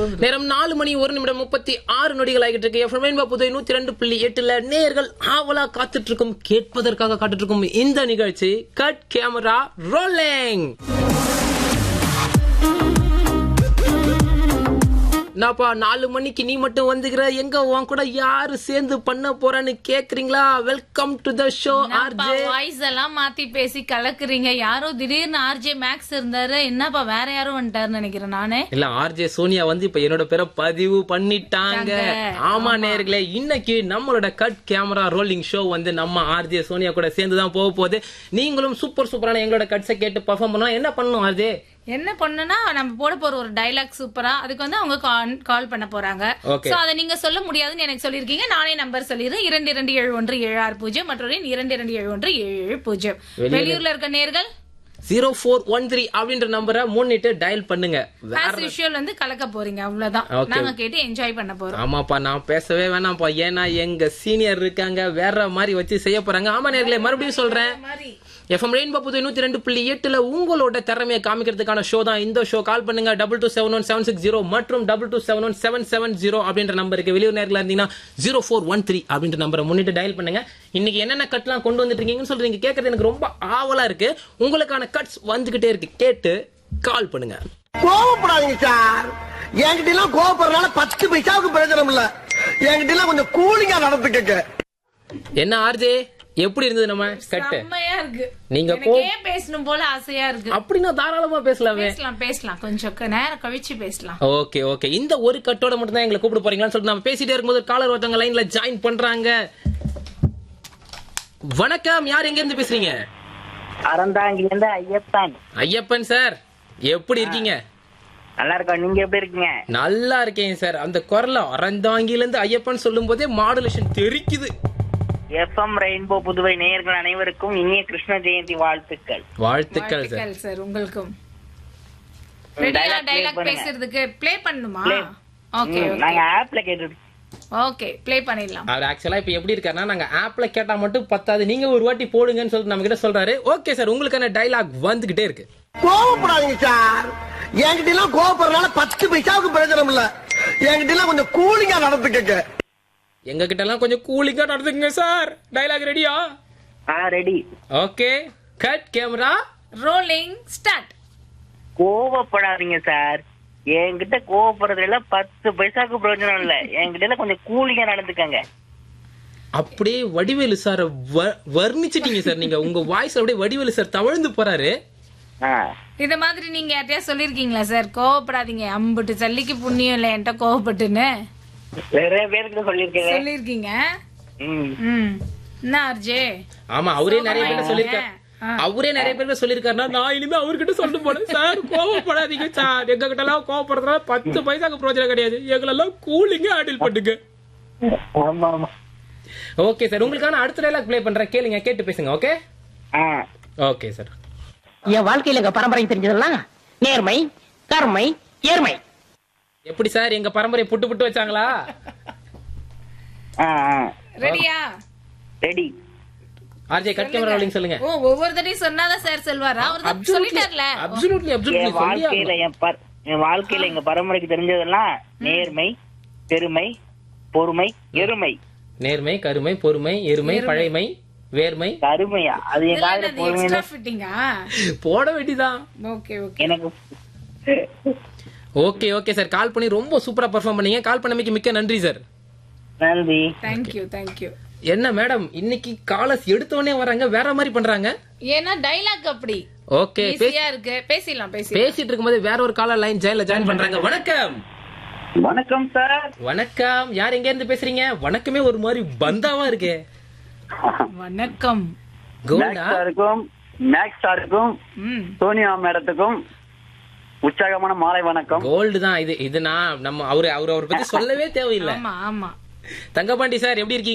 நேரம் நாலு மணி ஒரு நிமிடம் முப்பத்தி ஆறு நொடிகள் ஆகிட்டு இருக்கு எஃப்எம் ரெயின்போ புதுவை நூத்தி ரெண்டு புள்ளி எட்டுல நேயர்கள் ஆவலா காத்துட்டு இருக்கும் கேட்பதற்காக காத்துட்டு இருக்கும் இந்த நிகழ்ச்சி கட் கேமரா ரோலிங் நாப்பா நாலு மணிக்கு நீ மட்டும் வந்துக்கிற எங்க உன் கூட யாரு சேர்ந்து பண்ண போறான்னு கேக்குறீங்களா welcome to the show RJ voice எல்லாம் மாத்தி பேசி கலக்குறீங்க யாரோ திடீர்னு ஆர்ஜே மேக்ஸ் இருந்தாரு என்னப்பா வேற யாரும் வந்துட்டாருன்னு நினைக்கிறேன் நானே இல்ல ஆர்ஜே சோனியா வந்து இப்ப என்னோட பேரை பதிவு பண்ணிட்டாங்க ஆமா நேர்களே இன்னைக்கு நம்மளோட கட் கேமரா ரோலிங் ஷோ வந்து நம்ம ஆர்ஜே சோனியா கூட சேர்ந்து தான் போக போகுது நீங்களும் சூப்பர் சூப்பரான எங்களோட கட்ஸை கேட்டு பர்ஃபார்ம் பண்ணலாம் என்ன பண்ணணும் ஆர்ஜே என்ன பண்ணுனா நம்ம போட போற ஒரு டைலாக் சூப்பரா அதுக்கு வந்து அவங்க கால் பண்ண போறாங்க Okay. சோ அதை நீங்க சொல்ல முடியாதுன்னு எனக்கு சொல்லிருக்கீங்க நானே நம்பர் சொல்லிடுறேன் இரண்டு இரண்டு ஏழு ஒன்று ஏழு ஆறு பூஜ்ஜியம் மற்றொரு எண் இரண்டு இரண்டு ஏழு ஒன்று ஏழு ஏழு பூஜ்ஜியம் வெளியூர்ல இருக்க நேர்கள் ஜீரோ ஃபோர் ஒன் த்ரீ அப்படின்ற நம்பரை முன்னிட்டு டயல் பண்ணுங்க ஆஸ் யூஷுவல் வந்து கலக்க போறீங்க அவ்வளவுதான் Okay. நாங்க கேட்டு என்ஜாய் பண்ண போறோம் ஆமாப்பா நான் பேசவே வேணாம்ப்பா ஏன்னா எங்க சீனியர் இருக்காங்க வேற மாதிரி வச்சு செய்ய போறாங்க ஆமா நேர்களே மறுபடியும் சொல்றேன் மாதிரி எஃப்எம் ரெயின்போ புது நூத்தி ரெண்டு புள்ளி எட்டுல உங்களோட திறமையை காமிக்கிறதுக்கான ஷோ தான் இந்த ஷோ கால் பண்ணுங்க double two seven one seven six zero மற்றும் double two seven one seven seven zero அப்படின்ற நம்பருக்கு வெளியூர் நேரில் இருந்தீங்கன்னா ஜீரோ ஃபோர் ஒன் த்ரீ அப்படின்ற நம்பரை முன்னிட்டு டயல் பண்ணுங்க இன்னைக்கு என்னென்ன கட்லாம் கொண்டு வந்துட்டு இருக்கீங்கன்னு சொல்றீங்க கேட்கறது எனக்கு ரொம்ப ஆவலா இருக்கு உங்களுக்கான கட்ஸ் வந்துகிட்டே இருக்கு கேட்டு கால் பண்ணுங்க கோவப்படாதீங்க சார் என்கிட்ட எல்லாம் கோவப்படுறதுனால பத்து பைசாவுக்கு பிரயோஜனம் இல்ல என்கிட்ட எல்லாம் கொஞ்சம் கூலிங்கா நடந்துக்கங்க என்ன ஆர்ஜே எப்படி இருந்தது நம்ம கட்டு செம்மையா இருக்கு நீங்க எனக்கே பேசணும் போல ஆசையா இருக்கு அப்படின்னா தாராளமா பேசலாமே பேசலாம் பேசலாம் கொஞ்சம் க- நேரம் கழிச்சு பேசலாம் ஓகே ஓகே இந்த ஒரு கட்டோட மட்டும் தான் எங்களை கூப்பிட போறீங்களான்னு சொல்லிட்டு நம்ம பேசிட்டே இருக்கும்போது காலர் ஒருத்தவங்க லைன்ல ஜாயின் பண்றாங்க வணக்கம் யார் எங்க இருந்து பேசுறீங்க அறந்தாங்கிலிருந்து ஐயப்பன் ஐயப்பன் சார் எப்படி இருக்கீங்க நல்லா இருக்கோம் நீங்க எப்படி இருக்கீங்க நல்லா இருக்கேன் சார் அந்த குரல அறந்தாங்கில இருந்து ஐயப்பன் சொல்லும் போதே மாடுலேஷன் தெரிக்குது எஃப்எம் ரெயின்போ புதுவை நேயர்கள் அனைவருக்கும் இனிய கிருஷ்ண ஜெயந்தி வாழ்த்துக்கள் வாழ்த்துக்கள் சார் வாழ்த்துக்கள் சார் உங்களுக்கும் ரெடியா dialogue play டைலாக் பண்ணுங்க. பேசுறதுக்கு ப்ளே பண்ணுமா Play. ஓகே ம், நாங்க ஆப்ல கேட்டு ஓகே ப்ளே பண்ணிடலாம் அவர் ஆக்சுவலா இப்ப எப்படி இருக்காருன்னா நாங்க ஆப்ல கேட்டா மட்டும் பத்தாது நீங்க ஒரு வாட்டி போடுங்கன்னு சொல்லிட்டு நம்ம கிட்ட சொல்றாரு ஓகே சார் உங்களுக்கான டைலாக் வந்துகிட்டே இருக்கு கோவப்படாதீங்க சார் என்கிட்ட எல்லாம் கோவப்படுறதுனால பத்து பைசாவுக்கு பிரயோஜனம் இல்ல என்கிட்ட எல்லாம் கொஞ்சம் கூலிங்கா நடந்துக்கங்க எங்க கிட்ட எல்லாம் கொஞ்சம் கூலிங்கா நடந்துக்குங்க சார் டைலாக் ரெடியா ஆ ready okay cut camera rolling start கோவப்படாதீங்க சார் என்கிட்ட கோவப்படுறதுல எல்லாம் பத்து பைசாக்கு பிரயோஜனம் இல்ல என்கிட்ட எல்லாம் கொஞ்சம் கூலிங்கா நடந்துக்கங்க அப்படியே வடிவேலு சார் வர்ணிச்சிட்டீங்க சார் நீங்க உங்க வாய்ஸ் அப்படியே வடிவேலு சார் தவழ்ந்து போறாரு ஆ. இத மாதிரி நீங்க யார்ட்டையா சொல்லிருக்கீங்களா சார் கோவப்படாதீங்க அம்புட்டு சல்லிக்கு புண்ணியம் இல்ல என்கிட்ட கோவப்பட்டுன்னு நிறைய பேருக்கு சொல்லியிருக்கேன் சொல்லிருக்கீங்க ம். ம் என்ன ஆர்ஜே ஆமா அவரே நிறைய பேர் சொல்லிருக்காரு ஆ. அவரே நிறைய பேர் சொல்லிருக்காருன்னா நான் இனிமே அவர்கிட்ட சொல்லிட்டு போனேன் சார் கோவப்படாதீங்க சார் எங்க கிட்ட எல்லாம் கோவப்படுறதுனால பத்து பைசாக்கு பிரோஜனம் கிடையாது எங்களெல்லாம் கூலிங்க ஹேண்டில் பண்ணுங்க ஆமா ஆமா ஓகே சார் உங்களுக்கான அடுத்த டைலாக் ப்ளே பண்றேன் கேளுங்க கேட்டு பேசுங்க ஓகே ஆ. ஓகே சார் என் வாழ்க்கையில எங்க பரம்பரை தெரிஞ்சதெல்லாம் நேர்மை கருமை ஏர்மை எப்படி சார் எங்க பரம்பரை புட்டு புட்டு வச்சாங்களா ஆ, ஆ. ரெடியா ready RJ cut camera rolling சொல்லுங்க ஓ ஒவ்வொரு தடையும் சொன்னாதான் சார் சொல்வாரா அவர் தான் சொல்லிட்டார்ல அப்சல்யூட்லி அப்சல்யூட்லி என் வாழ்க்கையில என் பர- என் வாழ்க்கையில எங்க பரம்பரைக்கு தெரிஞ்சதெல்லாம் நேர்மை பெருமை பொறுமை எருமை நேர்மை கருமை பொறுமை எருமை பழைமை வேர்மை கருமையா அது என் காதுல பொறுமை எக்ஸ்ட்ரா ஃபிட்டிங்கா போட வேண்டிதான் ஓகே ஓகே எனக்கு ஓகே ஓகே சார் கால் பண்ணி ரொம்ப சூப்பரா பெர்ஃபார்ம் பண்ணீங்க கால் பண்ணமைக்கு மிக்க நன்றி சார் நன்றி தேங்க்யூ தேங்க்யூ என்ன மேடம் இன்னைக்கு காலஸ் எடுத்தவொடனே வராங்க வேற மாதிரி பண்றாங்க ஏன்னா டைலாக் அப்படி ஓகே ஈஸியா இருக்கு பேசிடலாம் பேசி பேசிட்டு இருக்கும்போது வேற ஒரு காலர் லைன் ஜெயில ஜாயின் பண்றாங்க வணக்கம் வணக்கம் சார் வணக்கம் யார் எங்க இருந்து பேசுறீங்க வணக்கமே ஒரு மாதிரி பந்தாவா இருக்கே வணக்கம் கோல்டா சாருக்கும் மேக்ஸ் சாருக்கும் ம் சோனியா மேடத்துக்கும் உற்சாகமான மாலை வணக்கம் கோல்டு தான் இது இது நான் நம்ம அவரு அவரு அவரை பத்தி சொல்லவே தேவையில்லை ஆமா ஆமா தங்கபாண்டி சார் எப்படி இருக்கீங்க